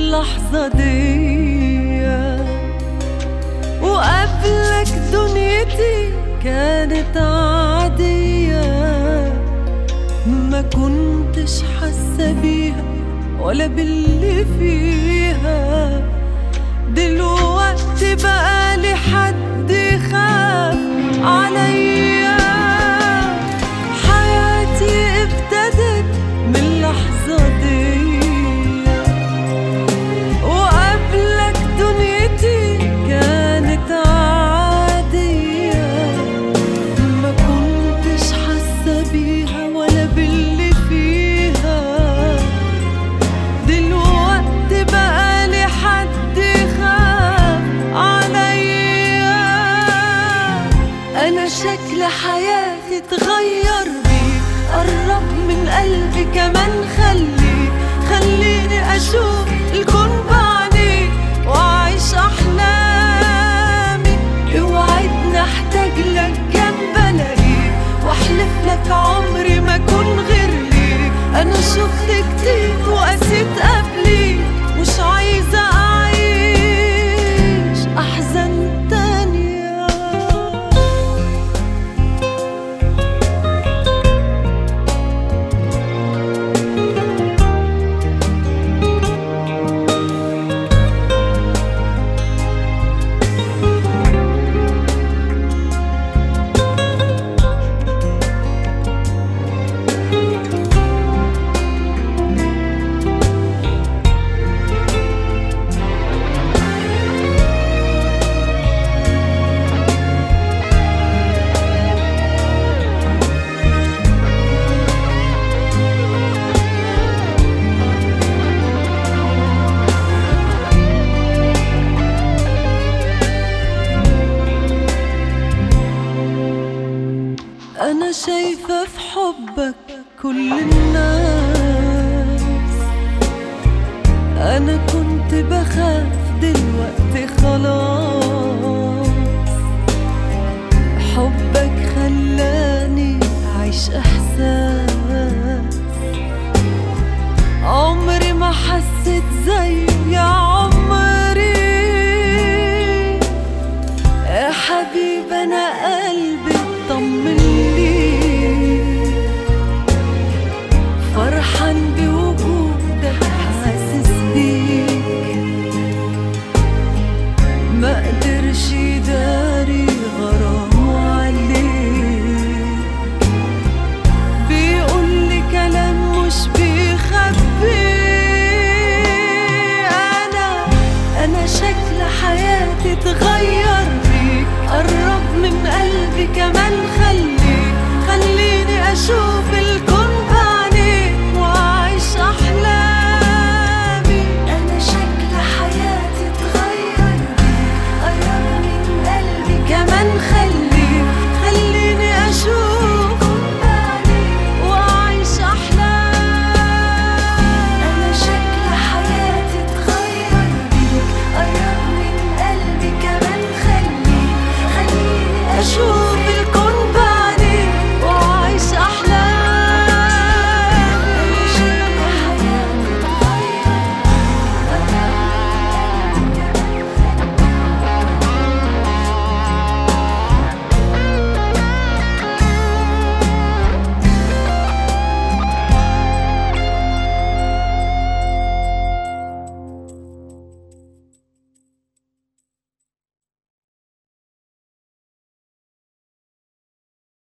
اللحظة دي وقبلك دنيتي كانت عادية ما كنتش حاسة بيها ولا باللي فيها دلوقتي بقالي حد يخاف عليا حياتي ابتدت من اللحظة دي وقبلك دنيتي كانت عادية ما كنتش حاسة بيها ولا باللي فيها دلوقتي بقالي حد يخاف عليا انا شكل حياتي اتغير بيك قرب من قلبي كمان خلي خليني اشوف الكون بعينيك واعيش احلامي اوعدني احتاج لك جنب الاقيك واحلف لك عمري ما اكون غير ليك انا شفت كتير وقسيت قبليك مش عايزه اعيش احزان تانيه أنا شايفة في حبك كل الناس أنا كنت بخاف دلوقتي خلاص حبك خلاني أعيش إحساس عمري ما حسيت زي يا عمري يا حبيب انا قلبي اطمن ليك فرحان بوجودك حاسس بيك ما قدرش يداري غرامه عليك بيقول لي كلام مش بيخبي انا انا شكل حياتي اتغير بيك قرب من قلبي كمان خليك خليني اشوف الكون